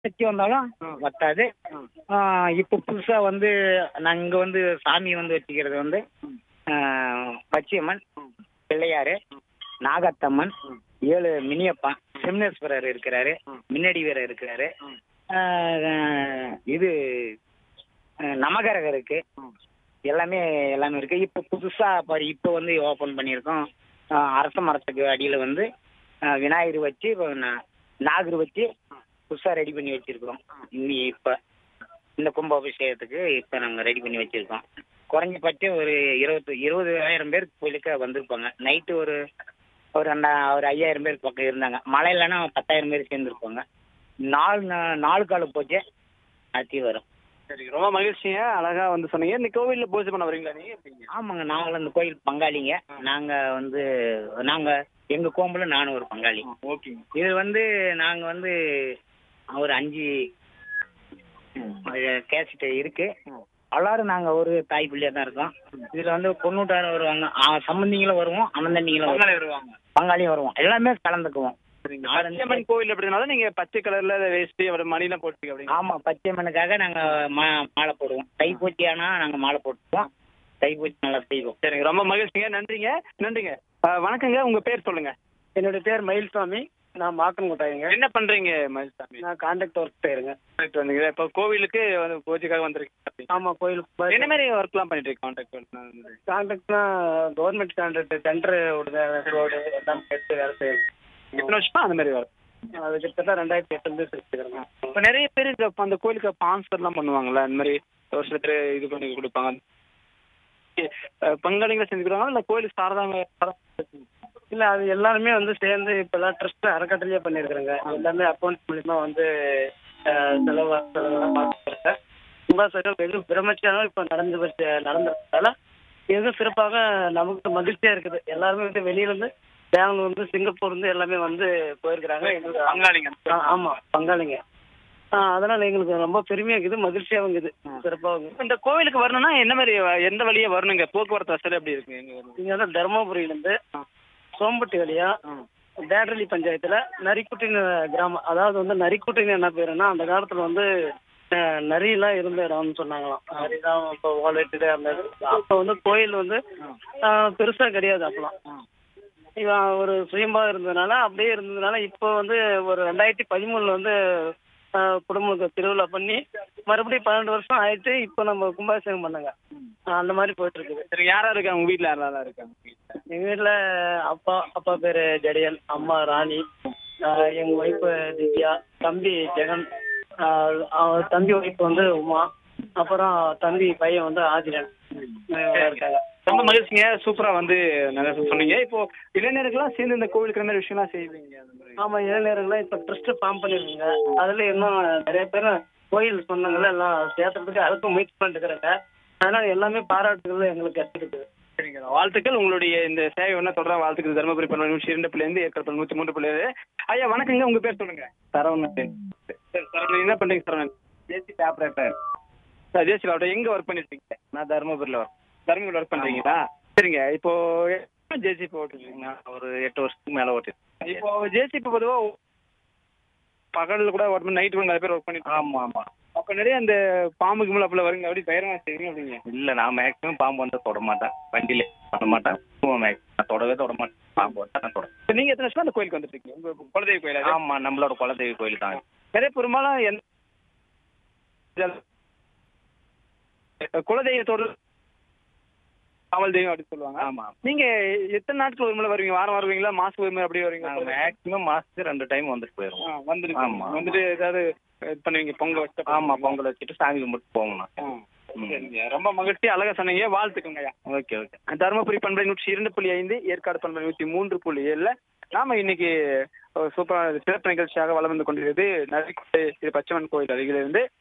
சக்தி வந்தாலும் வத்தாது ஆ, இப்போ புதுசா வந்து நாங்க இங்க வந்து சாமி வந்து வச்சுக்கிறது வந்து ஆ, பச்சையம்மன் பிள்ளையாரு நாகத்தம்மன் ஏழு மினியப்பா சிம்னேஸ்வரர் இருக்கிறாரு முன்னாடி வீரர் இருக்கிறாரு ஆ, இது ஆ, நவகிரகம் இருக்கு எல்லாமே எல்லாமே இருக்கு இப்போ புதுசா பாரு இப்போ வந்து ஓபன் பண்ணியிருக்கோம் ஆ, அரச மரத்துக்கு அடியில வந்து ஆ, விநாயகர் வச்சு இப்போ நா- நாகர் வச்சு புதுசா ரெடி பண்ணி வச்சிருக்கிறோம் இன்னி இப்ப இந்த கும்பாபிஷேகத்துக்கு இப்ப நாங்க ரெடி பண்ணி வச்சிருக்கோம் குறைஞ்சபட்சம் ஒரு இருபது இருபதாயிரம் பேர் கோயிலுக்கு வந்திருப்பாங்க நைட்டு ஒரு ஒரு ரெண்டா ஒரு ஐயாயிரம் பேர் பக்கம் இருந்தாங்க மழை இல்லைன்னா பத்தாயிரம் பேர் சேர்ந்துருப்பாங்க நாலு நா- நாலு கால பூஜை அத்தி வரும் சரி ரொம்ப மகிழ்ச்சிங்க அழகா வந்து சொன்னீங்க இந்த கோவில்ல பூஜை பண்ண வரீங்களா நீங்க எப்படிங்க ஆமாங்க நாங்களும் இந்த கோயில் பங்காளிங்க நாங்க வந்து நாங்க எங்க கோம்புல நானும் ஒரு பங்காளி ஓகேங்க இது வந்து நாங்க வந்து ஒரு அஞ்சு கேசட் இருக்கு எல்லாரும் நாங்க ஒரு தாய் பிள்ளையா தான் இருக்கோம் இதுல வந்து பொண்ணூட்டாரம் வருவாங்க ஆ, சம்பந்திங்களும் வருவோம் அனந்தண்டிங்களும் வருவோம் வருவாங்க பங்காளியும் வருவோம் எல்லாமே கலந்துக்குவோம் சரிங்க நாலு பச்சையம்மன் கோவில் அப்படினால நீங்க பச்சை கலர்ல வேஷ்டி அப்புறம் மணிலாம் போட்டுக்க அப்படிங்க ஆமா பச்சைமனுக்காக நாங்க மா- மாலை போடுவோம் தைப்பூச்சி ஆனா நாங்க மாலை போட்டுப்போம் தைப்பூச்சி நல்லா செய்வோம் சரிங்க ரொம்ப மகிழ்ச்சிங்க நன்றிங்க நன்றிங்க அஹ், வணக்கங்க உங்க பேர் சொல்லுங்க என்னுடைய பேர் மயில்சாமி நான் மாக்கன்கோட்டாயிங்க என்ன பண்றீங்க மயில்சாமி நான் கான்ட்ராக்ட் ஒர்க் போயிருங்க போயிட்டு வந்தீங்க இப்போ கோவிலுக்கு வந்து பூஜைக்காக வந்திருக்கீங்க ஆமா கோயிலுக்கு என்ன மாதிரி ஒர்க்லாம் பண்ணிட்டு இருக்கீங்க கான்ட்ராக்ட் கான்ட்ராக்ட்னா கவர்மெண்ட் கான்ட்ராக்ட் டெண்டர் ரோடு எல்லாம் எடுத்து வேலை செய்யணும் எத்தனை வருஷமா அந்த மாதிரி வரும் அது கிட்டத்தட்ட ரெண்டாயிரத்தி எட்டுலேருந்து செஞ்சுக்கிறேங்க இப்போ நிறைய பேர் இந்த அந்த கோயிலுக்கு ஸ்பான்சர்லாம் பண்ணுவாங்கல்ல அந்த மாதிரி ஒரு சில பேர் இது பண்ணி கொடுப்பாங்க அஹ், பங்காளிகளை செஞ்சுக்கிறாங்க இல்லை கோயிலுக்கு சாரதாங்க இல்ல அது எல்லாருமே வந்து சேர்ந்து இப்பெல்லாம் ட்ரஸ்ட் அறக்கட்டளையே பண்ணியிருக்கிறேங்க எல்லாமே அக்கௌண்ட் மூலியமா வந்து அஹ், செலவு செலவெல்லாம் பார்த்துருக்கேன் கும்பாசகம் வெகு பிரம்மச்சாரம் இப்போ நடந்து வச்சு நடந்ததுனால மிக சிறப்பாக நமக்கு மகிழ்ச்சியா இருக்குது எல்லாருமே வந்து வெளியில இருந்து பெங்களூர் வந்து சிங்கப்பூர் இருந்து எல்லாமே வந்து போயிருக்கிறாங்க எங்களுக்கு பங்காளிங்க ஆ, ஆமா பங்காளிங்க ஆ, அதனால எங்களுக்கு ரொம்ப பெருமையா இருக்குது மகிழ்ச்சியாகவும் இருக்குது சிறப்பாகவும் இந்த கோவிலுக்கு வரணும்னா என்ன மாதிரி வ- எந்த வழியா வரணுங்க போக்குவரத்து வசதி எப்படி இருக்கு எங்க வரணும் இங்க வந்து தருமபுரியிலேருந்து சோம்பட்டி வழியா பேட்டரளி பஞ்சாயத்துல நரிக்குட்டின்னு கிராமம் அதாவது வந்து நரிக்குட்டின்னு என்ன பேருன்னா அந்த காலத்துல வந்து அஹ், நரியெல்லாம் இருந்த இடம்னு சொன்னாங்களாம் நரிதான் இப்போ ஓலைட்டு அந்த இது. அப்போ வந்து கோயில் வந்து அஹ், பெருசா கிடையாது அப்பலாம் இவன் ஒரு சுயம்பா இருந்ததுனால அப்படியே இருந்ததுனால இப்போ வந்து ஒரு ரெண்டாயிரத்தி பதிமூணுல வந்து அஹ், குடும்ப திருவிழா பண்ணி மறுபடியும் பன்னெண்டு வருஷம் ஆயிட்டு இப்போ நம்ம கும்பாபிஷேகம் பண்ணுங்க அந்த மாதிரி போயிட்டு இருக்குது சரி யாரா இருக்காங்க உங்க வீட்ல யாரெல்லாம் இருக்காங்க எங்க வீட்ல அப்பா அப்பா பேரு ஜெடியன் அம்மா ராணி ஆஹ் எங்க ஒய்ஃப் திவ்யா தம்பி ஜெகன் ஆஹ் அவ தம்பி ஒய்ஃப் வந்து உமா அப்புறம் தம்பி பையன் வந்து ஆதிரன் இவங்க இருக்காங்க ரொம்ப மகிழ்ச்சிங்க சூப்பரா வந்து நிறைய சொன்னீங்க இப்போ இளைஞர்கள்லாம் சேர்ந்து இந்த கோவிலுக்கு என்ன விஷயம்லாம் செய்வீங்க அந்த மாதிரி ஆமா இளைஞர்கள்லாம் இப்ப ட்ரஸ்ட் ஃபார்ம் பண்ணிருக்கீங்க அதுல இன்னும் நிறைய பேர் கோயில் சொந்தங்கள் எல்லாம் சேர்த்துறதுக்கு அதுக்கும் முயற்சி பண்ணிட்டு இருக்கிறாங்க அதனால எல்லாமே பாராட்டுகள் எங்களுக்கு கிடைச்சிருக்கு சரிங்க வாழ்த்துக்கள் உங்களுடைய இந்த சேவை என்ன தொடர வாழ்த்துக்கள் தருமபுரி பண்ண நூற்றி இரண்டு பிள்ளைந்து ஏற்கனவே நூற்றி மூன்று பிள்ளைது ஐயா வணக்கங்க உங்க பேர் சொல்லுங்க சரவணன் சரி சரவணன் என்ன பண்றீங்க Saravanan J C operator sir J C பாவட்டம் எங்க ஒர்க் பண்ணிருக்கீங்க நான் தருமபுரியில் வரேன் தருமபுரி ஒர்க் பண்றீங்களா சரிங்க இப்போ ஜேசிபி ஓட்டுறீங்க நான் ஒரு எட்டு வருஷத்துக்கு மேலே ஓட்டிருக்கேன் இப்போ ஜேசிபி பொதுவா பகல்ல கூட ஒர்க் பண்ணி நைட் கூட நிறைய பேர் ஒர்க் பண்ணிட்டு ஆமாம் ஆமாம் அப்ப நிறைய அந்த பாம்புக்கு மேல அப்பல வருங்க அப்படி பயிரமா செய்வீங்க அப்படிங்க இல்லை நான் மேக்ஸிமம் பாம்பு வந்து தொட மாட்டேன் வண்டியில பண்ண மாட்டேன் மேக்ஸிமம் நான் தொடவே தொட மாட்டேன் பாம்பு வந்தா நான் தொட இப்ப நீங்க எத்தனை வருஷம் அந்த கோயிலுக்கு வந்துட்டு இருக்கீங்க உங்க குலதெய்வ கோயில் அது? ஆமாம் நம்மளோட குலதெய்வ கோயில் தான் நிறைய பெரும்பாலும் எந்த குலதெய்வத்தோட காவல் தெய்வம் அப்படின்னு சொல்லுவாங்க ஆமாம் நீங்க எத்தனை நாட்கள் ஒரு முறை வருவீங்க வாரம் வருவீங்களா மாசம் ஒரு முறை அப்படி வருவீங்க நாங்கள் மேக்ஸிமம் மாதத்துக்கு ரெண்டு டைம் வந்துட்டு போயிடுவோம் வந்துட்டு ஆமா. வந்துட்டு ஏதாவது இது பண்ணுவீங்க பொங்கல் வச்சு ஆமாம் பொங்கல் வச்சுட்டு சாமி கும்பிட்டு போவோம் நான் ம். சரிங்க ரொம்ப மகிழ்ச்சி அழகா சொன்னீங்க வாழ்த்துக்கோங்க ஐயா ஓகே ஓகே தருமபுரி பண்பலை நூற்றி இரண்டு புள்ளி ஐந்து ஏற்காடு பண்பலை நூற்றி மூன்று புள்ளி ஏழுல நாம இன்னைக்கு ஒரு சூப்பரான சிறப்பு நிகழ்ச்சியாக வளம் வந்து கொண்டிருக்கிறது நரிக்குட்டை திரு பச்சைமன் கோயில் அருகிலிருந்து